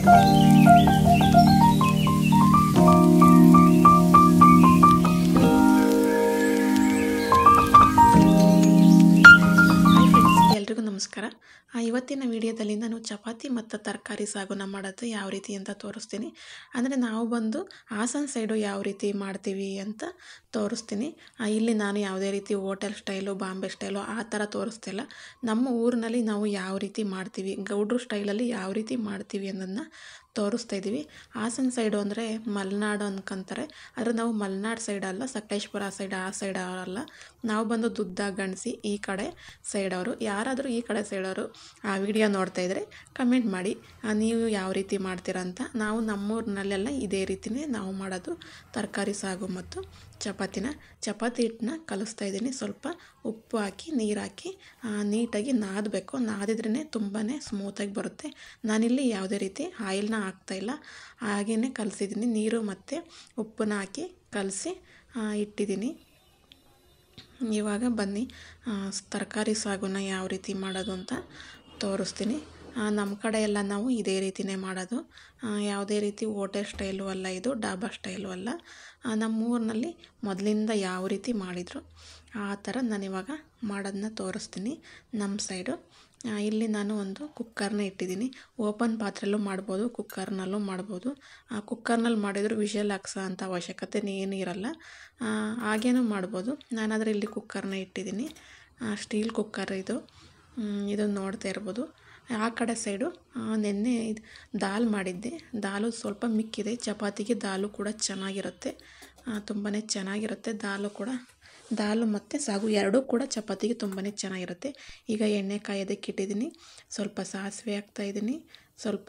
hi friends ಎಲ್ರಿಗೂ ನಮಸ್ಕಾರ ಆ, ಇವತ್ತಿನ ವಿಡಿಯೋದಲ್ಲಿ ನಾನು ಚಪಾತಿ ಮತ್ತು ತರಕಾರಿ ಸಾಗುನ ಮಾಡೋದು ಯಾವ ರೀತಿ ಅಂತ ತೋರಿಸ್ತೀನಿ ಅಂದರೆ ನಾವು ಬಂದು ಹಾಸನ ಸೈಡು ಯಾವ ರೀತಿ ಮಾಡ್ತೀವಿ ಅಂತ ತೋರಿಸ್ತೀನಿ ಆ, ಇಲ್ಲಿ ನಾನು ಯಾವುದೇ ರೀತಿ ಹೋಟೆಲ್ ಸ್ಟೈಲು ಬಾಂಬೆ ಸ್ಟೈಲು ಆ ಥರ ತೋರಿಸ್ತಿಲ್ಲ ನಮ್ಮ ಊರಿನಲ್ಲಿ ನಾವು ಯಾವ ರೀತಿ ಮಾಡ್ತೀವಿ ಗೌಡ್ರು ಸ್ಟೈಲಲ್ಲಿ ಯಾವ ರೀತಿ ಮಾಡ್ತೀವಿ ಅನ್ನೋದನ್ನ ತೋರಿಸ್ತಾ ಇದ್ದೀವಿ ಹಾಸನ ಸೈಡು ಅಂದರೆ ಮಲೆನಾಡು ಅನ್ಕೊಂತಾರೆ ಆದರೆ ನಾವು ಮಲೆನಾಡು ಸೈಡ್ ಅಲ್ಲ ಸಕಲೇಶ್ಪುರ ಸೈಡ್ ಆ ಸೈಡ್ ಅಲ್ಲ ನಾವು ಬಂದು ದುದ್ದ ಗಣಸಿ ಈ ಕಡೆ ಸೈಡವರು ಯಾರಾದರೂ ಈ ಕಡೆ ಸೈಡವರು ಆ ವಿಡಿಯೋ ನೋಡ್ತಾ ಇದ್ದರೆ ಕಮೆಂಟ್ ಮಾಡಿ ಆ, ನೀವು ಯಾವ ರೀತಿ ಮಾಡ್ತೀರಾ ಅಂತ ನಾವು ನಮ್ಮೂರಿನಲ್ಲೆಲ್ಲ ಇದೇ ರೀತಿಯೇ ನಾವು ಮಾಡೋದು ತರಕಾರಿ ಸಾಗು ಮತ್ತು ಚಪಾತಿನ ಚಪಾತಿ ಹಿಟ್ಟನ್ನ ಕಲಿಸ್ತಾ ಇದ್ದೀನಿ ಸ್ವಲ್ಪ ಉಪ್ಪು ಹಾಕಿ ನೀರು ಹಾಕಿ ಆ, ನೀಟಾಗಿ ನಾದಬೇಕು ನಾದಿದ್ರೇ ತುಂಬಾ ಸ್ಮೂತಾಗಿ ಬರುತ್ತೆ ನಾನಿಲ್ಲಿ ಯಾವುದೇ ರೀತಿ ಆಯಿಲ್ನ ಹಾಕ್ತಾಯಿಲ್ಲ ಹಾಗೆಯೇ ಕಲಸಿದ್ದೀನಿ ನೀರು ಮತ್ತು ಉಪ್ಪನ್ನ ಹಾಕಿ ಕಲಸಿ ಇಟ್ಟಿದ್ದೀನಿ ಇವಾಗ ಬನ್ನಿ ತರಕಾರಿ ಸಾಗುನ ಯಾವ ರೀತಿ ಮಾಡೋದು ಅಂತ ತೋರಿಸ್ತೀನಿ ಆ, ನಮ್ಮ ಕಡೆ ಎಲ್ಲ ನಾವು ಇದೇ ರೀತಿಯೇ ಮಾಡೋದು ಆ, ಯಾವುದೇ ರೀತಿ ಹೋಟೆಲ್ ಸ್ಟೈಲು ಅಲ್ಲ ಇದು ಡಾಬಾ ಸ್ಟೈಲು ಅಲ್ಲ ಆ, ನಮ್ಮ ಊರಿನಲ್ಲಿ ಮೊದಲಿಂದ ಯಾವ ರೀತಿ ಮಾಡಿದರು ಆ ಥರ ನಾನಿವಾಗ ಮಾಡೋದನ್ನ ತೋರಿಸ್ತೀನಿ ನಮ್ಮ ಸೈಡು ಆ, ಇಲ್ಲಿ ನಾನು ಒಂದು ಕುಕ್ಕರ್ನ ಇಟ್ಟಿದ್ದೀನಿ ಓಪನ್ ಪಾತ್ರೆಯಲ್ಲೂ ಮಾಡ್ಬೋದು ಕುಕ್ಕರ್ನಲ್ಲೂ ಮಾಡ್ಬೋದು ಆ ಕುಕ್ಕರ್ನಲ್ಲಿ ಮಾಡಿದರೂ ವಿಷಲ್ ಹಾಕ್ಸೋ ಅಂಥ ಅವಶ್ಯಕತೆ ಏನೂ ಇರಲ್ಲ ಆ, ಹಾಗೇನೂ ಮಾಡ್ಬೋದು ನಾನಾದರೆ ಇಲ್ಲಿ ಕುಕ್ಕರ್ನ ಇಟ್ಟಿದ್ದೀನಿ ಆ, ಸ್ಟೀಲ್ ಕುಕ್ಕರ್ ಇದು ಮ್, ಇದು ನೋಡ್ತಾ ಇರ್ಬೋದು ಆ ಕಡೆ ಸೈಡು ನೆನ್ನೆ ಇದು ದಾಲ್ ಮಾಡಿದ್ದೆ ದಾಲು ಸ್ವಲ್ಪ ಮಿಕ್ಕಿದೆ ಚಪಾತಿಗೆ ದಾಲು ಕೂಡ ಚೆನ್ನಾಗಿರುತ್ತೆ ತುಂಬಾ ಚೆನ್ನಾಗಿರುತ್ತೆ ದಾಲು ಕೂಡ ದಾಲು ಮತ್ತು ಸಾಗು ಎರಡೂ ಕೂಡ ಚಪಾತಿಗೆ ತುಂಬಾ ಚೆನ್ನಾಗಿರುತ್ತೆ ಈಗ ಎಣ್ಣೆ ಕಾಯೋದಕ್ಕೆ ಇಟ್ಟಿದ್ದೀನಿ ಸ್ವಲ್ಪ ಸಾಸಿವೆ ಹಾಕ್ತಾಯಿದ್ದೀನಿ ಸ್ವಲ್ಪ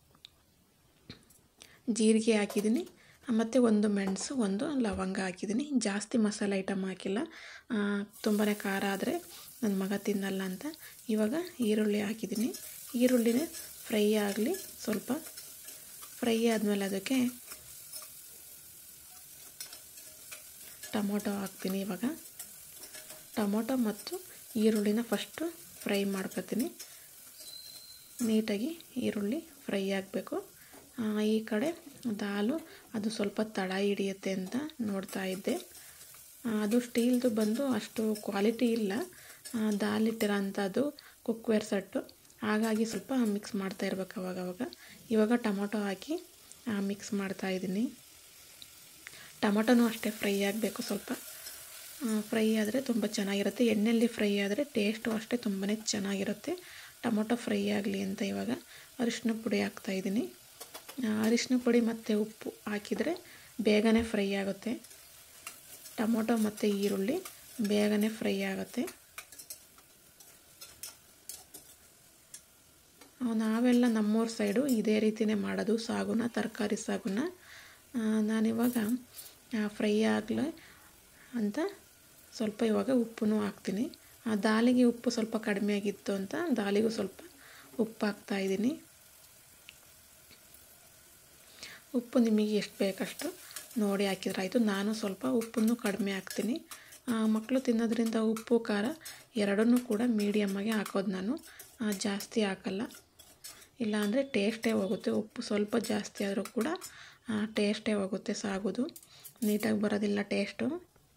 ಜೀರಿಗೆ ಹಾಕಿದ್ದೀನಿ ಮತ್ತು ಒಂದು ಮೆಣಸು ಒಂದು ಲವಂಗ ಹಾಕಿದ್ದೀನಿ ಜಾಸ್ತಿ ಮಸಾಲೆ ಐಟಮ್ ಹಾಕಿಲ್ಲ ತುಂಬಾ ಖಾರ ಆದರೆ ನನ್ನ ಮಗ ತಿನ್ನಲ್ಲ ಅಂತ ಇವಾಗ ಈರುಳ್ಳಿ ಹಾಕಿದ್ದೀನಿ ಈರುಳ್ಳಿನ ಫ್ರೈ ಆಗಲಿ ಸ್ವಲ್ಪ ಫ್ರೈ ಆದಮೇಲೆ ಅದಕ್ಕೆ ಟೊಮೊಟೊ ಹಾಕ್ತೀನಿ ಇವಾಗ ಟೊಮೊಟೊ ಮತ್ತು ಈರುಳ್ಳಿನ ಫಸ್ಟು ಫ್ರೈ ಮಾಡ್ಕೊತೀನಿ ನೀಟಾಗಿ ಈರುಳ್ಳಿ ಫ್ರೈ ಆಗಬೇಕು ಈ ಕಡೆ ದಾಲು ಅದು ಸ್ವಲ್ಪ ತಡ ಹಿಡಿಯುತ್ತೆ ಅಂತ ನೋಡ್ತಾ ಇದ್ದೆ ಆ, ಅದು ಸ್ಟೀಲ್ದು ಬಂದು ಅಷ್ಟು ಕ್ವಾಲಿಟಿ ಇಲ್ಲ ಆ, ದಾಲ್ ಇಟ್ಟಿರೋ ಅಂಥದ್ದು ಕುಕ್ವೇರ್ ಸೆಟ್ಟು ಹಾಗಾಗಿ ಸ್ವಲ್ಪ ಮಿಕ್ಸ್ ಮಾಡ್ತಾ ಇರ್ಬೇಕು ಅವಾಗ ಅವಾಗ ಇವಾಗ ಟೊಮೊಟೊ ಹಾಕಿ ಮಿಕ್ಸ್ ಮಾಡ್ತಾ ಇದ್ದೀನಿ ಟೊಮೊಟೊನೂ ಅಷ್ಟೇ ಫ್ರೈ ಆಗಬೇಕು ಸ್ವಲ್ಪ ಫ್ರೈ ಆದರೆ ತುಂಬ ಚೆನ್ನಾಗಿರುತ್ತೆ ಎಣ್ಣೆಯಲ್ಲಿ ಫ್ರೈ ಆದರೆ ಟೇಸ್ಟು ಅಷ್ಟೇ ತುಂಬಾ ಚೆನ್ನಾಗಿರುತ್ತೆ ಟೊಮೊಟೊ ಫ್ರೈ ಆಗಲಿ ಅಂತ ಇವಾಗ ಅರಿಶಿನ ಪುಡಿ ಹಾಕ್ತಾಯಿದ್ದೀನಿ ಅರಿಶಿನ ಪುಡಿ ಮತ್ತು ಉಪ್ಪು ಹಾಕಿದರೆ ಬೇಗನೆ ಫ್ರೈ ಆಗುತ್ತೆ ಟೊಮೊಟೊ ಮತ್ತು ಈರುಳ್ಳಿ ಬೇಗನೆ ಫ್ರೈ ಆಗುತ್ತೆ ಆ, ನಾವೆಲ್ಲ ನಮ್ಮೂರ ಸೈಡು ಇದೇ ರೀತಿಯೇ ಮಾಡೋದು ಸಾಗುನ ತರಕಾರಿ ಸಾಗುನ ಆ, ನಾನಿವಾಗ ಫ್ರೈ ಆಗಲಿ ಅಂತ ಸ್ವಲ್ಪ ಇವಾಗ ಉಪ್ಪನ್ನು ಹಾಕ್ತೀನಿ ಆ ದಾಲಿಗೆ ಉಪ್ಪು ಸ್ವಲ್ಪ ಕಡಿಮೆ ಆಗಿತ್ತು ಅಂತ ದಾಲಿಗೂ ಸ್ವಲ್ಪ ಉಪ್ಪು ಹಾಕ್ತಾಯಿದ್ದೀನಿ ಉಪ್ಪು ನಿಮಗೆ ಎಷ್ಟು ಬೇಕಷ್ಟು ನೋಡಿ ಹಾಕಿದ್ರೆ ಆಯಿತು ನಾನು ಸ್ವಲ್ಪ ಉಪ್ಪನ್ನು ಕಡಿಮೆ ಹಾಕ್ತೀನಿ ಆ, ಮಕ್ಕಳು ತಿನ್ನೋದ್ರಿಂದ ಉಪ್ಪು ಖಾರ ಎರಡನ್ನೂ ಕೂಡ ಮೀಡಿಯಮ್ಮಾಗಿ ಹಾಕೋದು ನಾನು ಆ, ಜಾಸ್ತಿ ಹಾಕಲ್ಲ ಇಲ್ಲಾಂದರೆ ಟೇಸ್ಟೇ ಹೋಗುತ್ತೆ ಉಪ್ಪು ಸ್ವಲ್ಪ ಜಾಸ್ತಿ ಆದರೂ ಕೂಡ ಟೇಸ್ಟೇ ಹೋಗುತ್ತೆ ಸಾಗೋದು ನೀಟಾಗಿ ಬರೋದಿಲ್ಲ ಟೇಸ್ಟು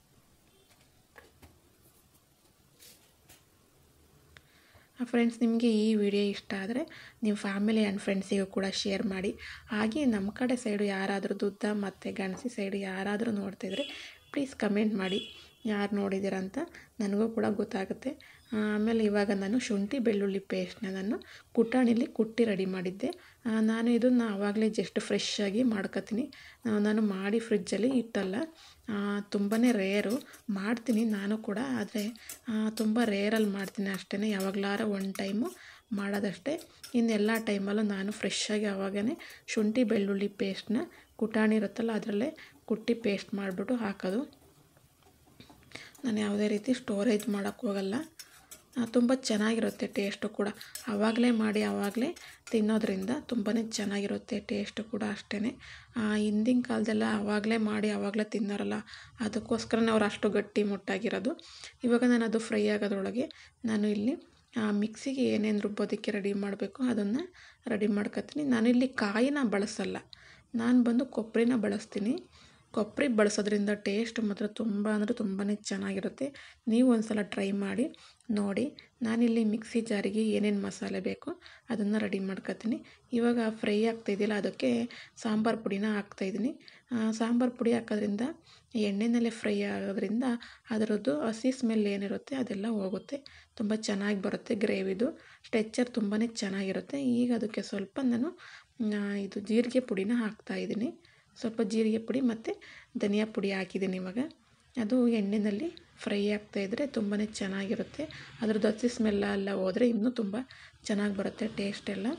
ಫ್ರೆಂಡ್ಸ್ ನಿಮಗೆ ಈ ವಿಡಿಯೋ ಇಷ್ಟ ಆದರೆ ನಿಮ್ಮ ಫ್ಯಾಮಿಲಿ ಆ್ಯಂಡ್ ಫ್ರೆಂಡ್ಸಿಗೂ ಕೂಡ ಶೇರ್ ಮಾಡಿ ಹಾಗೆ ನಮ್ಮ ಕಡೆ ಸೈಡು ಯಾರಾದರೂ ದುದ್ದ ಮತ್ತು ಗಣಸಿ ಸೈಡು ಯಾರಾದರೂ ನೋಡ್ತಿದ್ರೆ ಪ್ಲೀಸ್ ಕಮೆಂಟ್ ಮಾಡಿ ಯಾರು ನೋಡಿದ್ದೀರ ಅಂತ ನನಗೂ ಕೂಡ ಗೊತ್ತಾಗುತ್ತೆ ಆಮೇಲೆ ಇವಾಗ ನಾನು ಶುಂಠಿ ಬೆಳ್ಳುಳ್ಳಿ ಪೇಸ್ಟ್ನ ನಾನು ಕುಟಾಣಿಲಿ ಕುಟ್ಟಿ ರೆಡಿ ಮಾಡಿದ್ದೆ ಆ, ನಾನು ಇದನ್ನು ಆವಾಗಲೇ ಜಸ್ಟ್ ಫ್ರೆಶ್ ಆಗಿ ಮಾಡ್ಕೊತೀನಿ ಆ, ನಾನು ಮಾಡಿ ಫ್ರಿಜ್ಜಲ್ಲಿ ಇಟ್ಟಲ್ಲ ತುಂಬಾ ರೇರು ಮಾಡ್ತೀನಿ ನಾನು ಕೂಡ ಆದರೆ ತುಂಬ ರೇರಲ್ಲಿ ಮಾಡ್ತೀನಿ ಅಷ್ಟೇ ಯಾವಾಗಲಾರ ಒನ್ ಟೈಮು ಮಾಡೋದಷ್ಟೇ ಇನ್ನೆಲ್ಲ ಟೈಮಲ್ಲೂ ನಾನು ಫ್ರೆಶ್ಶಾಗಿ ಆವಾಗೇ ಶುಂಠಿ ಬೆಳ್ಳುಳ್ಳಿ ಪೇಸ್ಟ್ನ ಕುಟಾಣಿ ಇರುತ್ತಲ್ಲ ಅದರಲ್ಲೇ ಕುಟ್ಟಿ ಪೇಸ್ಟ್ ಮಾಡಿಬಿಟ್ಟು ಹಾಕೋದು ನಾನು ಯಾವುದೇ ರೀತಿ ಸ್ಟೋರೇಜ್ ಮಾಡೋಕ್ಕೆ ಹೋಗಲ್ಲ ತುಂಬ ಚೆನ್ನಾಗಿರುತ್ತೆ ಟೇಸ್ಟು ಕೂಡ ಆವಾಗಲೇ ಮಾಡಿ ಆವಾಗಲೇ ತಿನ್ನೋದ್ರಿಂದ ತುಂಬಾ ಚೆನ್ನಾಗಿರುತ್ತೆ ಟೇಸ್ಟು ಕೂಡ ಅಷ್ಟೇ ಹಿಂದಿನ ಕಾಲದೆಲ್ಲ ಆವಾಗಲೇ ಮಾಡಿ ಆವಾಗಲೇ ತಿನ್ನೋರಲ್ಲ ಅದಕ್ಕೋಸ್ಕರನೇ ಅವ್ರು ಅಷ್ಟು ಗಟ್ಟಿ ಮುಟ್ಟಾಗಿರೋದು ಇವಾಗ ನಾನು ಅದು ಫ್ರೈ ಆಗೋದ್ರೊಳಗೆ ನಾನು ಇಲ್ಲಿ ಮಿಕ್ಸಿಗೆ ಏನೇನು ರುಬ್ಬೋದಕ್ಕೆ ರೆಡಿ ಮಾಡಬೇಕು ಅದನ್ನು ರೆಡಿ ಮಾಡ್ಕೊತೀನಿ ನಾನಿಲ್ಲಿ ಕಾಯಿನ ಬಳಸಲ್ಲ ನಾನು ಬಂದು ಕೊಬ್ಬರಿನ ಬಳಸ್ತೀನಿ ಕೊಬ್ಬರಿ ಬಳಸೋದ್ರಿಂದ ಟೇಸ್ಟ್ ಮಾತ್ರ ತುಂಬ ಅಂದರೆ ತುಂಬಾ ಚೆನ್ನಾಗಿರುತ್ತೆ ನೀವು ಒಂದು ಸಲ ಟ್ರೈ ಮಾಡಿ ನೋಡಿ ನಾನಿಲ್ಲಿ ಮಿಕ್ಸಿ ಜಾರಿಗೆ ಏನೇನು ಮಸಾಲೆ ಬೇಕು ಅದನ್ನು ರೆಡಿ ಮಾಡ್ಕೊತೀನಿ ಇವಾಗ ಫ್ರೈ ಆಗ್ತಾಯಿದೆಯಲ್ಲ ಅದಕ್ಕೆ ಸಾಂಬಾರು ಪುಡಿನ ಹಾಕ್ತಾಯಿದ್ದೀನಿ ಸಾಂಬಾರು ಪುಡಿ ಹಾಕೋದ್ರಿಂದ ಎಣ್ಣೆನಲ್ಲೇ ಫ್ರೈ ಆಗೋದ್ರಿಂದ ಅದರದ್ದು ಹಸಿ ಸ್ಮೆಲ್ ಏನಿರುತ್ತೆ ಅದೆಲ್ಲ ಹೋಗುತ್ತೆ ತುಂಬ ಚೆನ್ನಾಗಿ ಬರುತ್ತೆ ಗ್ರೇವಿದು ಸ್ಟ್ರೆಚ್ಚರ್ ತುಂಬಾ ಚೆನ್ನಾಗಿರುತ್ತೆ ಈಗ ಅದಕ್ಕೆ ಸ್ವಲ್ಪ ನಾನು ಇದು ಜೀರಿಗೆ ಪುಡಿನ ಹಾಕ್ತಾಯಿದ್ದೀನಿ ಸ್ವಲ್ಪ ಜೀರಿಗೆ ಪುಡಿ ಮತ್ತು ಧನಿಯಾ ಪುಡಿ ಹಾಕಿದ್ದೀನಿ ಇವಾಗ ಅದು ಎಣ್ಣೆಯಲ್ಲಿ ಫ್ರೈ ಆಗ್ತಾಯಿದ್ರೆ ತುಂಬಾ ಚೆನ್ನಾಗಿರುತ್ತೆ ಅದ್ರದ್ದು ಹಸಿ ಸ್ಮೆಲ್ಲ ಎಲ್ಲ ಹೋದರೆ ಇನ್ನೂ ತುಂಬ ಚೆನ್ನಾಗಿ ಬರುತ್ತೆ ಟೇಸ್ಟ್ ಎಲ್ಲ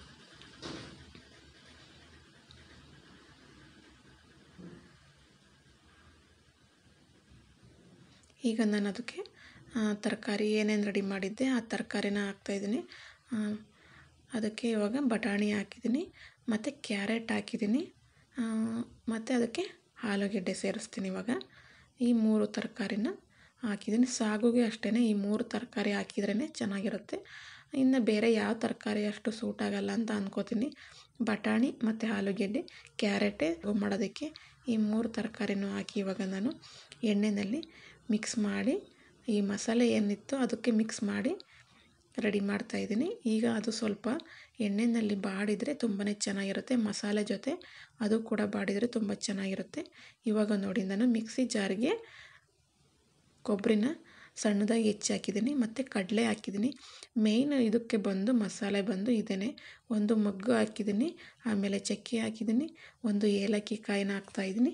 ಈಗ ನಾನು ಅದಕ್ಕೆ ತರಕಾರಿ ಏನೇನು ರೆಡಿ ಮಾಡಿದ್ದೆ ಆ ತರಕಾರಿನ ಹಾಕ್ತಾಯಿದ್ದೀನಿ ಅದಕ್ಕೆ ಇವಾಗ ಬಟಾಣಿ ಹಾಕಿದ್ದೀನಿ ಮತ್ತು ಕ್ಯಾರೆಟ್ ಹಾಕಿದ್ದೀನಿ ಮತ್ತು ಅದಕ್ಕೆ ಆಲೂಗೆಡ್ಡೆ ಸೇರಿಸ್ತೀನಿ ಇವಾಗ ಈ ಮೂರು ತರಕಾರಿನ ಹಾಕಿದ್ದೀನಿ ಸಾಗುಗೆ ಅಷ್ಟೇ ಈ ಮೂರು ತರಕಾರಿ ಹಾಕಿದ್ರೇ ಚೆನ್ನಾಗಿರುತ್ತೆ ಇನ್ನು ಬೇರೆ ಯಾವ ತರಕಾರಿ ಅಷ್ಟು ಸೂಟ್ ಆಗಲ್ಲ ಅಂತ ಅಂದ್ಕೋತೀನಿ ಬಟಾಣಿ ಮತ್ತು ಆಲೂಗೆಡ್ಡೆ ಕ್ಯಾರೆಟೇ ಮಾಡೋದಕ್ಕೆ ಈ ಮೂರು ತರಕಾರಿನೂ ಹಾಕಿ ಇವಾಗ ನಾನು ಎಣ್ಣೆಯಲ್ಲಿ ಮಿಕ್ಸ್ ಮಾಡಿ ಈ ಮಸಾಲೆ ಏನಿತ್ತು ಅದಕ್ಕೆ ಮಿಕ್ಸ್ ಮಾಡಿ ರೆಡಿ ಮಾಡ್ತಾಯಿದ್ದೀನಿ ಈಗ ಅದು ಸ್ವಲ್ಪ ಎಣ್ಣೆಯಲ್ಲಿ ಬಾಡಿದರೆ ತುಂಬಾ ಚೆನ್ನಾಗಿರುತ್ತೆ ಮಸಾಲೆ ಜೊತೆ ಅದು ಕೂಡ ಬಾಡಿದರೆ ತುಂಬ ಚೆನ್ನಾಗಿರುತ್ತೆ ಇವಾಗ ನೋಡಿ ನಾನು ಮಿಕ್ಸಿ ಜಾರಿಗೆ ಕೊಬ್ಬರಿನ ಸಣ್ಣದಾಗಿ ಹೆಚ್ಚಿ ಹಾಕಿದ್ದೀನಿ ಮತ್ತು ಕಡಲೆ ಹಾಕಿದ್ದೀನಿ ಮೇಯ್ನ್ ಇದಕ್ಕೆ ಬಂದು ಮಸಾಲೆ ಬಂದು ಇದೇ ಒಂದು ಮಗ್ಗು ಹಾಕಿದ್ದೀನಿ ಆಮೇಲೆ ಚಕ್ಕೆ ಹಾಕಿದ್ದೀನಿ ಒಂದು ಏಲಕ್ಕಿ ಕಾಯಿನ ಹಾಕ್ತಾಯಿದ್ದೀನಿ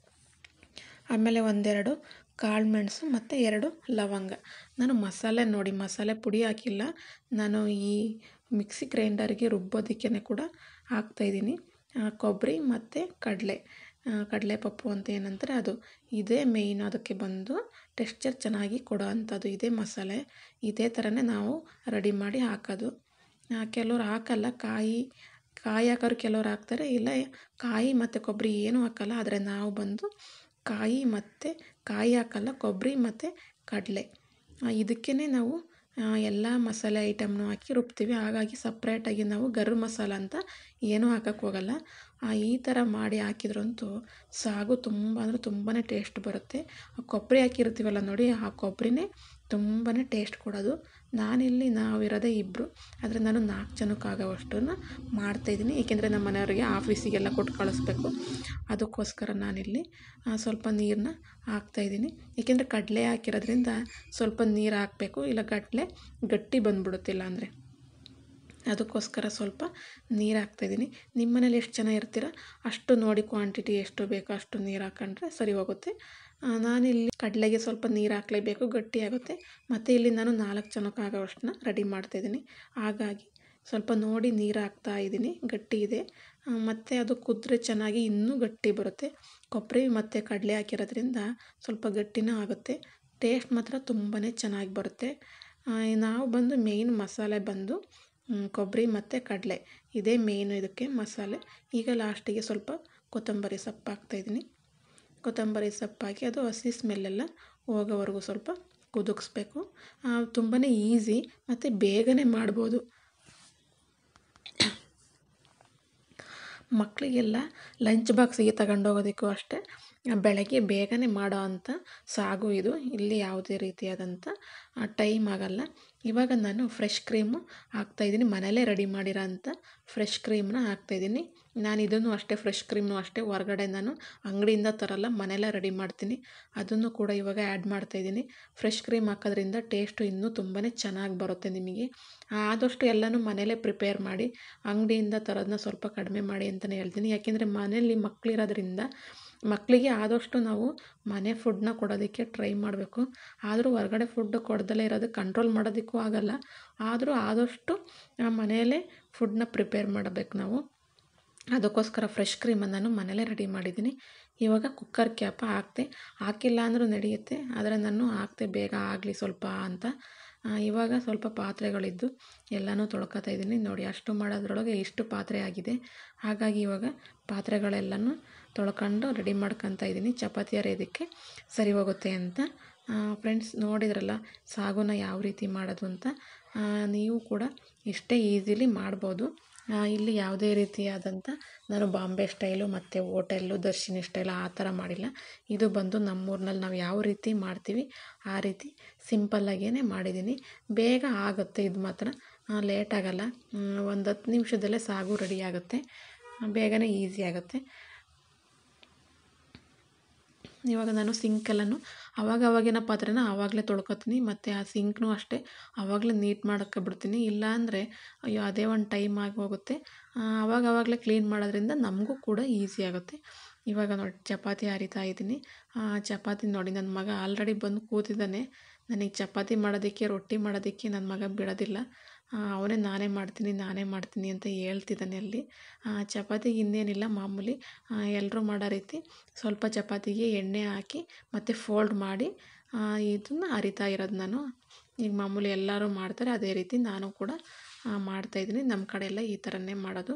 ಆಮೇಲೆ ಒಂದೆರಡು ಕಾಳು ಮೆಣಸು ಮತ್ತು ಎರಡು ಲವಂಗ ನಾನು ಮಸಾಲೆ ನೋಡಿ ಮಸಾಲೆ ಪುಡಿ ಹಾಕಿಲ್ಲ ನಾನು ಈ ಮಿಕ್ಸಿ ಗ್ರೈಂಡರ್ಗೆ ರುಬ್ಬೋದಕ್ಕೆ ಕೂಡ ಹಾಕ್ತಾಯಿದ್ದೀನಿ ಕೊಬ್ಬರಿ ಮತ್ತು ಕಡಲೆ ಕಡಲೆ ಪಪ್ಪು ಅಂತ ಏನಂತಾರೆ ಅದು ಇದೇ ಮೇಯ್ನ್ ಅದಕ್ಕೆ ಬಂದು ಟೆಕ್ಸ್ಚರ್ ಚೆನ್ನಾಗಿ ಕೊಡೋ ಅಂಥದ್ದು ಇದೇ ಮಸಾಲೆ ಇದೇ ಥರನೇ ನಾವು ರೆಡಿ ಮಾಡಿ ಹಾಕೋದು ಕೆಲವ್ರು ಹಾಕಲ್ಲ ಕಾಯಿ ಕಾಯಿ ಹಾಕೋರು ಕೆಲವ್ರು ಹಾಕ್ತಾರೆ ಇಲ್ಲ ಕಾಯಿ ಮತ್ತು ಕೊಬ್ಬರಿ ಏನೂ ಹಾಕಲ್ಲ ಆದರೆ ನಾವು ಬಂದು ಕಾಯಿ ಮತ್ತು ಕಾಯಿ ಹಾಕಲ್ಲ ಕೊಬ್ಬರಿ ಮತ್ತು ಕಡಲೆ ಇದಕ್ಕೇ ನಾವು ಎಲ್ಲ ಮಸಾಲೆ ಐಟಮ್ನೂ ಹಾಕಿ ರುಬ್ತೀವಿ ಹಾಗಾಗಿ ಸಪ್ರೇಟಾಗಿ ನಾವು ಗರಂ ಮಸಾಲ ಅಂತ ಏನೂ ಹಾಕಕ್ಕೆ ಹೋಗಲ್ಲ ಈ ಥರ ಮಾಡಿ ಹಾಕಿದ್ರಂತೂ ಸಾಗು ತುಂಬ ಅಂದರೆ ತುಂಬಾ ಟೇಸ್ಟ್ ಬರುತ್ತೆ ಕೊಬ್ಬರಿ ಹಾಕಿರ್ತೀವಲ್ಲ ನೋಡಿ ಆ ಕೊಬ್ಬರಿನೇ ತುಂಬಾ ಟೇಸ್ಟ್ ಕೊಡೋದು ನಾನಿಲ್ಲಿ ನಾವಿರೋದೇ ಇಬ್ಬರು ಆದರೆ ನಾನು ನಾಲ್ಕು ಜನಕ್ಕೆ ಆಗೋವಷ್ಟನ್ನು ಮಾಡ್ತಾಯಿದ್ದೀನಿ ಏಕೆಂದರೆ ನಮ್ಮ ಮನೆಯವರಿಗೆ ಆಫೀಸಿಗೆಲ್ಲ ಕೊಟ್ಟು ಕಳಿಸ್ಬೇಕು ಅದಕ್ಕೋಸ್ಕರ ನಾನಿಲ್ಲಿ ಸ್ವಲ್ಪ ನೀರನ್ನ ಹಾಕ್ತಾಯಿದ್ದೀನಿ ಏಕೆಂದರೆ ಕಡಲೆ ಹಾಕಿರೋದ್ರಿಂದ ಸ್ವಲ್ಪ ನೀರು ಹಾಕಬೇಕು ಇಲ್ಲ ಕಡಲೆ ಗಟ್ಟಿ ಬಂದ್ಬಿಡುತ್ತಿಲ್ಲ ಅಂದರೆ ಅದಕ್ಕೋಸ್ಕರ ಸ್ವಲ್ಪ ನೀರು ಹಾಕ್ತಾಯಿದ್ದೀನಿ ನಿಮ್ಮ ಮನೇಲಿ ಎಷ್ಟು ಜನ ಇರ್ತೀರ ಅಷ್ಟು ನೋಡಿ ಕ್ವಾಂಟಿಟಿ ಎಷ್ಟು ಬೇಕೋ ಅಷ್ಟು ನೀರು ಹಾಕೊಂಡ್ರೆ ಸರಿ ಹೋಗುತ್ತೆ ನಾನಿಲ್ಲಿ ಕಡಲೆಗೆ ಸ್ವಲ್ಪ ನೀರು ಹಾಕಲೇಬೇಕು ಗಟ್ಟಿ ಆಗುತ್ತೆ ಮತ್ತು ಇಲ್ಲಿ ನಾನು ನಾಲ್ಕು ಜನಕ್ಕೆ ಆಗೋವಷ್ಟನ್ನ ರೆಡಿ ಮಾಡ್ತಾಯಿದ್ದೀನಿ ಹಾಗಾಗಿ ಸ್ವಲ್ಪ ನೋಡಿ ನೀರು ಹಾಕ್ತಾ ಇದ್ದೀನಿ ಗಟ್ಟಿ ಇದೆ ಮತ್ತು ಅದು ಕುದ್ರೆ ಚೆನ್ನಾಗಿ ಇನ್ನೂ ಗಟ್ಟಿ ಬರುತ್ತೆ ಕೊಬ್ಬರಿ ಮತ್ತು ಕಡಲೆ ಹಾಕಿರೋದ್ರಿಂದ ಸ್ವಲ್ಪ ಗಟ್ಟಿನೂ ಆಗುತ್ತೆ ಟೇಸ್ಟ್ ಮಾತ್ರ ತುಂಬಾ ಚೆನ್ನಾಗಿ ಬರುತ್ತೆ ನಾವು ಬಂದು ಮೇಯ್ನ್ ಮಸಾಲೆ ಬಂದು ಕೊಬ್ಬರಿ ಮತ್ತು ಕಡಲೆ ಇದೇ ಮೇಯ್ನು ಇದಕ್ಕೆ ಮಸಾಲೆ ಈಗ ಲಾಸ್ಟಿಗೆ ಸ್ವಲ್ಪ ಕೊತ್ತಂಬರಿ ಸೊಪ್ಪು ಹಾಕ್ತಾಯಿದ್ದೀನಿ ಕೊತ್ತಂಬರಿ ಸೊಪ್ಪು ಹಾಕಿ ಅದು ಹಸಿ ಸ್ಮೆಲ್ಲೆಲ್ಲ ಹೋಗೋವರೆಗೂ ಸ್ವಲ್ಪ ಕುದಿಸ್ಬೇಕು ತುಂಬಾ ಈಸಿ ಮತ್ತು ಬೇಗನೆ ಮಾಡ್ಬೋದು ಮಕ್ಕಳಿಗೆಲ್ಲ ಲಂಚ್ ಬಾಕ್ಸಿಗೆ ತಗೊಂಡೋಗೋದಕ್ಕೂ ಅಷ್ಟೇ ಬೆಳಗ್ಗೆ ಬೇಗನೆ ಮಾಡೋ ಅಂಥ ಸಾಗು ಇದು ಇಲ್ಲಿ ಯಾವುದೇ ರೀತಿಯಾದಂಥ ಟೈಮ್ ಆಗೋಲ್ಲ ಇವಾಗ ನಾನು ಫ್ರೆಶ್ ಕ್ರೀಮು ಹಾಕ್ತಾಯಿದ್ದೀನಿ ಮನೇಲೇ ರೆಡಿ ಮಾಡಿರೋ ಅಂಥ ಫ್ರೆಶ್ ಕ್ರೀಮ್ನ ಹಾಕ್ತಾಯಿದ್ದೀನಿ ನಾನು ಇದನ್ನು ಅಷ್ಟೇ ಫ್ರೆಶ್ ಕ್ರೀಮ್ನು ಅಷ್ಟೇ ಹೊರಗಡೆ ನಾನು ಅಂಗಡಿಯಿಂದ ತರಲ್ಲ ಮನೆಯಲ್ಲೇ ರೆಡಿ ಮಾಡ್ತೀನಿ ಅದನ್ನು ಕೂಡ ಇವಾಗ ಆ್ಯಡ್ ಮಾಡ್ತಾಯಿದ್ದೀನಿ ಫ್ರೆಶ್ ಕ್ರೀಮ್ ಹಾಕೋದ್ರಿಂದ ಟೇಸ್ಟು ಇನ್ನೂ ತುಂಬಾ ಚೆನ್ನಾಗಿ ಬರುತ್ತೆ ನಿಮಗೆ ಆದಷ್ಟು ಎಲ್ಲನೂ ಮನೇಲೇ ಪ್ರಿಪೇರ್ ಮಾಡಿ ಅಂಗಡಿಯಿಂದ ತರೋದನ್ನ ಸ್ವಲ್ಪ ಕಡಿಮೆ ಮಾಡಿ ಅಂತಲೇ ಹೇಳ್ತೀನಿ ಯಾಕೆಂದರೆ ಮನೇಲಿ ಮಕ್ಕಳಿರೋದ್ರಿಂದ ಮಕ್ಕಳಿಗೆ ಆದಷ್ಟು ನಾವು ಮನೆ ಫುಡ್ನ ಕೊಡೋದಕ್ಕೆ ಟ್ರೈ ಮಾಡಬೇಕು ಆದರೂ ಹೊರಗಡೆ ಫುಡ್ ಕೊಡ್ದಲೇ ಇರೋದಕ್ಕೆ ಕಂಟ್ರೋಲ್ ಮಾಡೋದಕ್ಕೂ ಆಗೋಲ್ಲ ಆದರೂ ಆದಷ್ಟು ಮನೆಯಲ್ಲೇ ಫುಡ್ನ ಪ್ರಿಪೇರ್ ಮಾಡಬೇಕು ನಾವು ಅದಕ್ಕೋಸ್ಕರ ಫ್ರೆಶ್ ಕ್ರೀಮನ್ನು ನಾನು ಮನೇಲೇ ರೆಡಿ ಮಾಡಿದ್ದೀನಿ ಇವಾಗ ಕುಕ್ಕರ್ ಕ್ಯಾಪ ಹಾಕ್ತೆ ಹಾಕಿಲ್ಲ ಅಂದರೂ ನಡೆಯುತ್ತೆ ಆದರೆ ನಾನು ಹಾಕ್ತೆ ಬೇಗ ಆಗಲಿ ಸ್ವಲ್ಪ ಅಂತ ಇವಾಗ ಸ್ವಲ್ಪ ಪಾತ್ರೆಗಳಿದ್ದು ಎಲ್ಲನೂ ತೊಳ್ಕೊತಾ ಇದ್ದೀನಿ ನೋಡಿ ಅಷ್ಟು ಮಾಡೋದ್ರೊಳಗೆ ಇಷ್ಟು ಪಾತ್ರೆ ಆಗಿದೆ ಹಾಗಾಗಿ ಇವಾಗ ಪಾತ್ರೆಗಳೆಲ್ಲನೂ ತೊಳ್ಕೊಂಡು ರೆಡಿ ಮಾಡ್ಕೊತಾ ಇದ್ದೀನಿ ಚಪಾತಿ ಅರೆಯೋದಕ್ಕೆ ಸರಿ ಹೋಗುತ್ತೆ ಅಂತ ಫ್ರೆಂಡ್ಸ್ ನೋಡಿದ್ರಲ್ಲ ಸಾಗುನ ಯಾವ ರೀತಿ ಮಾಡೋದು ಅಂತ ನೀವು ಕೂಡ ಇಷ್ಟೇ ಈಸಿಲಿ ಮಾಡ್ಬೋದು ಇಲ್ಲಿ ಯಾವುದೇ ರೀತಿಯಾದಂಥ ನಾನು ಬಾಂಬೆ ಸ್ಟೈಲು ಮತ್ತು ಹೋಟೆಲ್ಲು ದರ್ಶಿನಿ ಸ್ಟೈಲು ಆ ಥರ ಮಾಡಿಲ್ಲ ಇದು ಬಂದು ನಮ್ಮೂರ್ನಲ್ಲಿ ನಾವು ಯಾವ ರೀತಿ ಮಾಡ್ತೀವಿ ಆ ರೀತಿ ಸಿಂಪಲ್ಲಾಗೇ ಮಾಡಿದ್ದೀನಿ ಬೇಗ ಆಗುತ್ತೆ ಇದು ಮಾತ್ರ ಲೇಟ್ ಆಗೋಲ್ಲ ಒಂದು ಹತ್ತು ನಿಮಿಷದಲ್ಲೇ ಸಾಗು ರೆಡಿ ಆಗುತ್ತೆ ಬೇಗನೆ ಈಸಿ ಆಗುತ್ತೆ ಇವಾಗ ನಾನು ಸಿಂಕೆಲ್ಲನೂ ಅವಾಗ ಅವಾಗಿನ ಪಾತ್ರೆನ ಆವಾಗಲೇ ತೊಳ್ಕೊತೀನಿ ಮತ್ತು ಆ ಸಿಂಕ್ನೂ ಅಷ್ಟೇ ಆವಾಗಲೇ ನೀಟ್ ಮಾಡೋಕ್ಕೆ ಬಿಡ್ತೀನಿ ಇಲ್ಲ ಅಂದರೆ ಅಯ್ಯೋ ಅದೇ ಒಂದು ಟೈಮ್ ಆಗಿ ಹೋಗುತ್ತೆ ಆವಾಗ ಆವಾಗಲೇ ಕ್ಲೀನ್ ಮಾಡೋದ್ರಿಂದ ನಮಗೂ ಕೂಡ ಈಸಿ ಆಗುತ್ತೆ ಇವಾಗ ನೋಡಿ ಚಪಾತಿ ಹರಿತಾ ಇದ್ದೀನಿ ಚಪಾತಿ ನೋಡಿ ನನ್ನ ಮಗ ಆಲ್ರೆಡಿ ಬಂದು ಕೂತಿದ್ದಾನೆ ನನಗೆ ಚಪಾತಿ ಮಾಡೋದಕ್ಕೆ ರೊಟ್ಟಿ ಮಾಡೋದಕ್ಕೆ ನನ್ನ ಮಗ ಬಿಡೋದಿಲ್ಲ ಅವನೇ ನಾನೇ ಮಾಡ್ತೀನಿ ನಾನೇ ಮಾಡ್ತೀನಿ ಅಂತ ಹೇಳ್ತಿದ್ದಾನೆ ಅಲ್ಲಿ ಚಪಾತಿಗೆ ಇನ್ನೇನಿಲ್ಲ ಮಾಮೂಲಿ ಎಲ್ಲರೂ ಮಾಡೋ ರೀತಿ ಸ್ವಲ್ಪ ಚಪಾತಿಗೆ ಎಣ್ಣೆ ಹಾಕಿ ಮತ್ತು ಫೋಲ್ಡ್ ಮಾಡಿ ಇದನ್ನು ಹರಿತಾ ಇರೋದು ನಾನು ಈಗ ಮಾಮೂಲಿ ಎಲ್ಲರೂ ಮಾಡ್ತಾರೆ ಅದೇ ರೀತಿ ನಾನು ಕೂಡ ಮಾಡ್ತಾಯಿದ್ದೀನಿ ನಮ್ಮ ಕಡೆ ಎಲ್ಲ ಈ ಥರನೇ ಮಾಡೋದು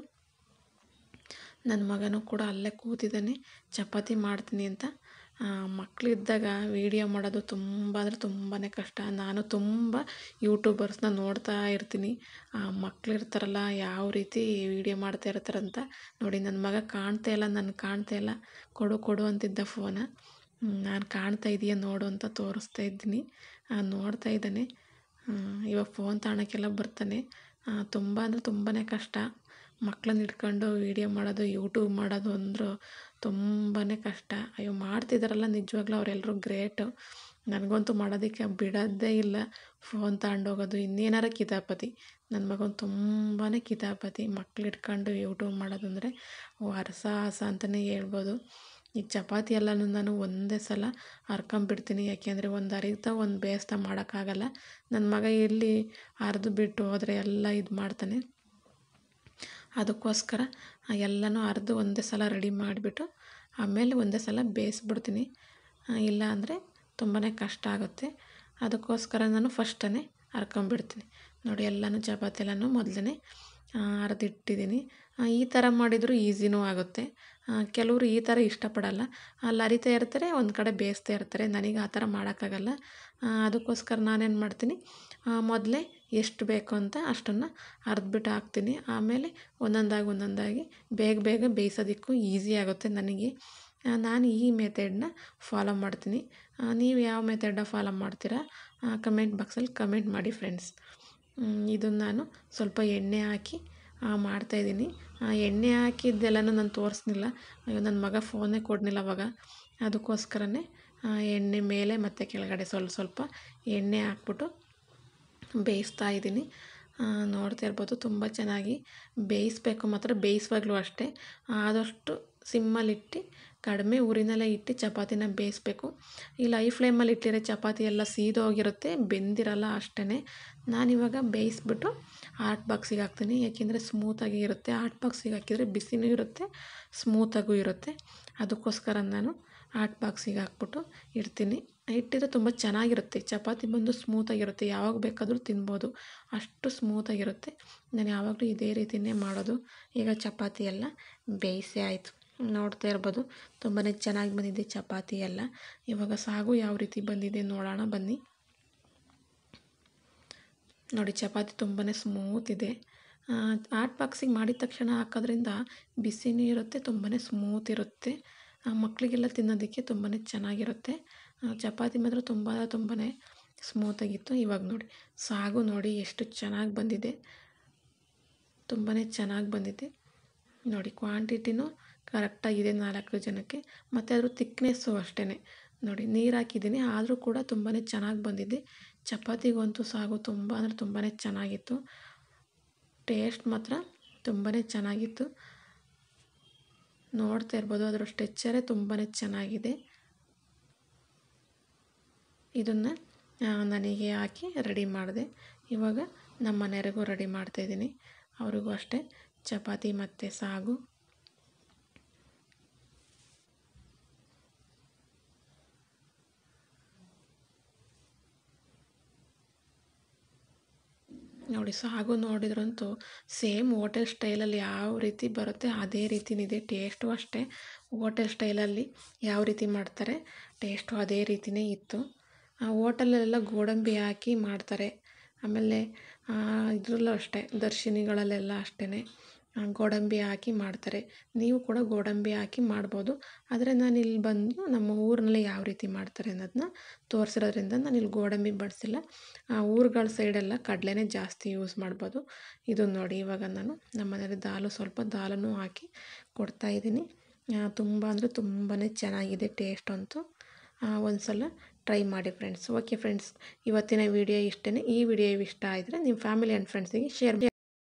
ನನ್ನ ಮಗನೂ ಕೂಡ ಅಲ್ಲೇ ಕೂತಿದ್ದಾನೆ ಚಪಾತಿ ಮಾಡ್ತೀನಿ ಅಂತ ಮಕ್ಕಳಿದ್ದಾಗ ವೀಡಿಯೋ ಮಾಡೋದು ತುಂಬ ಅಂದರೆ ತುಂಬಾ ಕಷ್ಟ ನಾನು ತುಂಬ ಯೂಟ್ಯೂಬರ್ಸ್ನ ನೋಡ್ತಾ ಇರ್ತೀನಿ ಮಕ್ಕಳಿರ್ತಾರಲ್ಲ ಯಾವ ರೀತಿ ವೀಡಿಯೋ ಮಾಡ್ತಾ ಇರ್ತಾರಂತ ನೋಡಿ ನನ್ನ ಮಗ ಕಾಣ್ತಾ ಇಲ್ಲ ನನಗೆ ಕಾಣ್ತಾ ಇಲ್ಲ ಕೊಡು ಕೊಡು ಅಂತಿದ್ದ ಫೋನ ನಾನು ಕಾಣ್ತಾ ಇದೆಯಾ ನೋಡು ಅಂತ ತೋರಿಸ್ತಾ ಇದ್ದೀನಿ ನೋಡ್ತಾ ಇದ್ದಾನೆ ಇವಾಗ ಫೋನ್ ತಗೊಳಕ್ಕೆಲ್ಲ ಬರ್ತಾನೆ ತುಂಬ ಅಂದರೆ ತುಂಬಾ ಕಷ್ಟ ಮಕ್ಕಳನ್ನ ಹಿಡ್ಕೊಂಡು ವೀಡಿಯೋ ಮಾಡೋದು ಯೂಟ್ಯೂಬ್ ಮಾಡೋದು ಅಂದರೂ ತುಂಬಾ ಕಷ್ಟ ಅಯ್ಯೋ ಮಾಡ್ತಿದ್ದಾರಲ್ಲ ನಿಜವಾಗ್ಲೂ ಅವರೆಲ್ಲರೂ ಗ್ರೇಟು ನನಗಂತೂ ಮಾಡೋದಕ್ಕೆ ಬಿಡೋದೇ ಇಲ್ಲ ಫೋನ್ ತಗೊಂಡೋಗೋದು ಇನ್ನೇನಾರ ಕಿತಾಪತಿ ನನ್ನ ಮಗನ ತುಂಬಾ ಕಿತಾಪತಿ ಮಕ್ಳು ಹಿಡ್ಕೊಂಡು ಯೂಟ್ಯೂಬ್ ಮಾಡೋದು ಅಂದರೆ ಅರಸ ಆಸ ಅಂತಲೇ ಹೇಳ್ಬೋದು ಈ ಚಪಾತಿ ಎಲ್ಲನೂ ನಾನು ಒಂದೇ ಸಲ ಹರ್ಕೊಂಬಿಡ್ತೀನಿ ಯಾಕೆಂದರೆ ಒಂದು ಅರಿತಾ ಒಂದು ಬೇಯಿಸ್ತಾ ಮಾಡೋಕ್ಕಾಗಲ್ಲ ನನ್ನ ಮಗ ಇಲ್ಲಿ ಅರ್ದು ಬಿಟ್ಟು ಹೋದರೆ ಎಲ್ಲ ಇದು ಮಾಡ್ತಾನೆ ಅದಕ್ಕೋಸ್ಕರ ಎಲ್ಲನೂ ಅರ್ದು ಒಂದೇ ಸಲ ರೆಡಿ ಮಾಡಿಬಿಟ್ಟು ಆಮೇಲೆ ಒಂದೇ ಸಲ ಬೇಯಿಸ್ಬಿಡ್ತೀನಿ ಇಲ್ಲ ಅಂದರೆ ತುಂಬಾ ಕಷ್ಟ ಆಗುತ್ತೆ ಅದಕ್ಕೋಸ್ಕರ ನಾನು ಫಸ್ಟೇ ಹರ್ಕೊಂಬಿಡ್ತೀನಿ ನೋಡಿ ಎಲ್ಲನೂ ಚಪಾತಿ ಎಲ್ಲನೂ ಮೊದಲೇ ಅರ್ದಿಟ್ಟಿದ್ದೀನಿ ಈ ಥರ ಮಾಡಿದರೂ ಈಸಿನೂ ಆಗುತ್ತೆ ಕೆಲವರು ಈ ಥರ ಇಷ್ಟಪಡಲ್ಲ ಅಲ್ಲಿ ಅರಿತಾ ಇರ್ತಾರೆ ಒಂದು ಕಡೆ ಬೇಯಿಸ್ತಾ ಇರ್ತಾರೆ ನನಗೆ ಆ ಥರ ಮಾಡೋಕ್ಕಾಗಲ್ಲ ಅದಕ್ಕೋಸ್ಕರ ನಾನೇನು ಮಾಡ್ತೀನಿ ಮೊದಲೇ ಎಷ್ಟು ಬೇಕು ಅಂತ ಅಷ್ಟನ್ನು ಅರ್ದ್ಬಿಟ್ಟು ಹಾಕ್ತೀನಿ ಆಮೇಲೆ ಒಂದೊಂದಾಗಿ ಒಂದೊಂದಾಗಿ ಬೇಗ ಬೇಗ ಬೇಯಿಸೋದಕ್ಕೂ ಈಸಿ ಆಗುತ್ತೆ ನನಗೆ ನಾನು ಈ ಮೆಥಡ್ನ ಫಾಲೋ ಮಾಡ್ತೀನಿ ನೀವು ಯಾವ ಮೆಥಡ್ನ ಫಾಲೋ ಮಾಡ್ತೀರಾ ಕಮೆಂಟ್ ಬಾಕ್ಸಲ್ಲಿ ಕಮೆಂಟ್ ಮಾಡಿ ಫ್ರೆಂಡ್ಸ್ ಇದನ್ನು ನಾನು ಸ್ವಲ್ಪ ಎಣ್ಣೆ ಹಾಕಿ ಮಾಡ್ತಾಯಿದ್ದೀನಿ ಎಣ್ಣೆ ಹಾಕಿದ್ದೆಲ್ಲನೂ ನಾನು ತೋರಿಸ್ಲಿಲ್ಲ ಅಯ್ಯೋ ನನ್ನ ಮಗ ಫೋನೇ ಕೊಡಲಿಲ್ಲ ಅವಾಗ ಅದಕ್ಕೋಸ್ಕರನೇ ಎಣ್ಣೆ ಮೇಲೆ ಮತ್ತು ಕೆಳಗಡೆ ಸ್ವಲ್ಪ ಸ್ವಲ್ಪ ಎಣ್ಣೆ ಹಾಕ್ಬಿಟ್ಟು ಬೇಯಿಸ್ತಾ ಇದ್ದೀನಿ ನೋಡ್ತಾ ಇರ್ಬೋದು ತುಂಬ ಚೆನ್ನಾಗಿ ಬೇಯಿಸ್ಬೇಕು ಮಾತ್ರ ಬೇಯಿಸುವಾಗಲೂ ಅಷ್ಟೇ ಆದಷ್ಟು ಸಿಮ್ಮಲ್ಲಿಟ್ಟು ಕಡಿಮೆ ಊರಿನಲ್ಲೇ ಇಟ್ಟು ಚಪಾತಿನ ಬೇಯಿಸ್ಬೇಕು ಈ ಲೈ ಫ್ಲೇಮಲ್ಲಿ ಇಟ್ಟಿರೋ ಚಪಾತಿ ಎಲ್ಲ ಸೀದೋಗಿರುತ್ತೆ ಬೆಂದಿರಲ್ಲ ಅಷ್ಟೇ ನಾನಿವಾಗ ಬೇಯಿಸ್ಬಿಟ್ಟು ಹಾಟ್ ಬಾಕ್ಸಿಗೆ ಹಾಕ್ತೀನಿ ಯಾಕೆಂದರೆ ಸ್ಮೂತಾಗಿ ಇರುತ್ತೆ ಹಾಟ್ ಬಾಕ್ಸಿಗೆ ಹಾಕಿದರೆ ಬಿಸಿನೂ ಇರುತ್ತೆ ಸ್ಮೂತಾಗೂ ಇರುತ್ತೆ ಅದಕ್ಕೋಸ್ಕರ ನಾನು ಹಾಟ್ ಬಾಕ್ಸಿಗೆ ಹಾಕ್ಬಿಟ್ಟು ಇಡ್ತೀನಿ ಇಟ್ಟಿದ್ರೆ ತುಂಬ ಚೆನ್ನಾಗಿರುತ್ತೆ ಚಪಾತಿ ಬಂದು ಸ್ಮೂತಾಗಿರುತ್ತೆ ಯಾವಾಗ ಬೇಕಾದರೂ ತಿನ್ಬೋದು ಅಷ್ಟು ಸ್ಮೂತಾಗಿರುತ್ತೆ ನಾನು ಯಾವಾಗಲೂ ಇದೇ ರೀತಿಯೇ ಮಾಡೋದು ಈಗ ಚಪಾತಿ ಎಲ್ಲ ಬೇಯಿಸಿ ಆಯಿತು ನೋಡ್ತಾ ಇರ್ಬೋದು ತುಂಬಾ ಚೆನ್ನಾಗಿ ಬಂದಿದೆ ಚಪಾತಿ ಎಲ್ಲ ಇವಾಗ ಸಾಗು ಯಾವ ರೀತಿ ಬಂದಿದೆ ನೋಡೋಣ ಬನ್ನಿ ನೋಡಿ ಚಪಾತಿ ತುಂಬಾ ಸ್ಮೂತ್ ಇದೆ ಹಾಟ್ ಬಾಕ್ಸಿಗೆ ಮಾಡಿದ ತಕ್ಷಣ ಹಾಕೋದ್ರಿಂದ ಬಿಸಿನೂ ಇರುತ್ತೆ ತುಂಬಾ ಸ್ಮೂತ್ ಇರುತ್ತೆ ಮಕ್ಕಳಿಗೆಲ್ಲ ತಿನ್ನೋದಕ್ಕೆ ತುಂಬಾ ಚೆನ್ನಾಗಿರುತ್ತೆ ಚಪಾತಿ ಮಾತ್ರ ತುಂಬ ತುಂಬಾ ಸ್ಮೂತಾಗಿತ್ತು ಇವಾಗ ನೋಡಿ ಸಾಗು ನೋಡಿ ಎಷ್ಟು ಚೆನ್ನಾಗಿ ಬಂದಿದೆ ತುಂಬಾ ಚೆನ್ನಾಗಿ ಬಂದಿದೆ ನೋಡಿ ಕ್ವಾಂಟಿಟಿನೂ ಕರೆಕ್ಟಾಗಿದೆ ನಾಲ್ಕು ಜನಕ್ಕೆ ಮತ್ತು ಅದ್ರ ತಿಕ್ನೆಸ್ಸು ಅಷ್ಟೇ ನೋಡಿ ನೀರು ಹಾಕಿದ್ದೀನಿ ಆದರೂ ಕೂಡ ತುಂಬಾ ಚೆನ್ನಾಗಿ ಬಂದಿದೆ ಚಪಾತಿಗಂತೂ ಸಾಗು ತುಂಬ ಅಂದರೆ ತುಂಬಾ ಚೆನ್ನಾಗಿತ್ತು ಟೇಸ್ಟ್ ಮಾತ್ರ ತುಂಬಾ ಚೆನ್ನಾಗಿತ್ತು ನೋಡ್ತಾ ಇರ್ಬೋದು ಅದರ ಸ್ಟ್ರೆಚ್ಚರೇ ತುಂಬಾ ಚೆನ್ನಾಗಿದೆ ಇದನ್ನು ನನಗೆ ಹಾಕಿ ರೆಡಿ ಮಾಡಿದೆ ಇವಾಗ ನಮ್ಮ ಮನೆಯವರಿಗೂ ರೆಡಿ ಮಾಡ್ತಾಯಿದ್ದೀನಿ ಅವ್ರಿಗೂ ಅಷ್ಟೇ ಚಪಾತಿ ಮತ್ತು ಸಾಗು ನೋಡಿ ಸಾಗು ನೋಡಿದ್ರಂತೂ ಸೇಮ್ ಹೋಟೆಲ್ ಸ್ಟೈಲಲ್ಲಿ ಯಾವ ರೀತಿ ಬರುತ್ತೆ ಅದೇ ರೀತಿನಿದೆ ಟೇಸ್ಟು ಅಷ್ಟೇ ಹೋಟೆಲ್ ಸ್ಟೈಲಲ್ಲಿ ಯಾವ ರೀತಿ ಮಾಡ್ತಾರೆ ಟೇಸ್ಟು ಅದೇ ರೀತಿಯೇ ಇತ್ತು ಹೋಟೆಲಲ್ಲೆಲ್ಲ ಗೋಡಂಬಿ ಹಾಕಿ ಮಾಡ್ತಾರೆ ಆಮೇಲೆ ಇದರಲ್ಲೂ ಅಷ್ಟೇ ದರ್ಶಿನಿಗಳಲ್ಲೆಲ್ಲ ಅಷ್ಟೇ ಗೋಡಂಬಿ ಹಾಕಿ ಮಾಡ್ತಾರೆ ನೀವು ಕೂಡ ಗೋಡಂಬಿ ಹಾಕಿ ಮಾಡ್ಬೋದು ಆದರೆ ನಾನು ಇಲ್ಲಿ ಬಂದು ನಮ್ಮ ಊರಿನಲ್ಲಿ ಯಾವ ರೀತಿ ಮಾಡ್ತಾರೆ ಅನ್ನೋದನ್ನ ತೋರಿಸಿರೋದ್ರಿಂದ ನಾನು ಇಲ್ಲಿ ಗೋಡಂಬಿ ಬಳಸಿಲ್ಲ ಊರುಗಳ ಸೈಡೆಲ್ಲ ಕಡಲೆನೇ ಜಾಸ್ತಿ ಯೂಸ್ ಮಾಡ್ಬೋದು ಇದು ನೋಡಿ ಇವಾಗ ನಾನು ನಮ್ಮ ಮನೇಲಿ ದಾಲು ಸ್ವಲ್ಪ ದಾಲನ್ನು ಹಾಕಿ ಕೊಡ್ತಾಯಿದ್ದೀನಿ ತುಂಬ ಅಂದರೆ ತುಂಬಾ ಚೆನ್ನಾಗಿದೆ ಟೇಸ್ಟ್ ಅಂತೂ ಒಂದು ಸಲ ಟ್ರೈ ಮಾಡಿ ಫ್ರೆಂಡ್ಸ್ ಓಕೆ ಫ್ರೆಂಡ್ಸ್ ಇವತ್ತಿನ ವಿಡಿಯೋ ಇಷ್ಟೇ ಈ ವಿಡಿಯೋ ಇಷ್ಟ ಆದರೆ ನಿಮ್ಮ ಫ್ಯಾಮಿಲಿ ಆ್ಯಂಡ್ ಫ್ರೆಂಡ್ಸಿಗೆ ಶೇರ್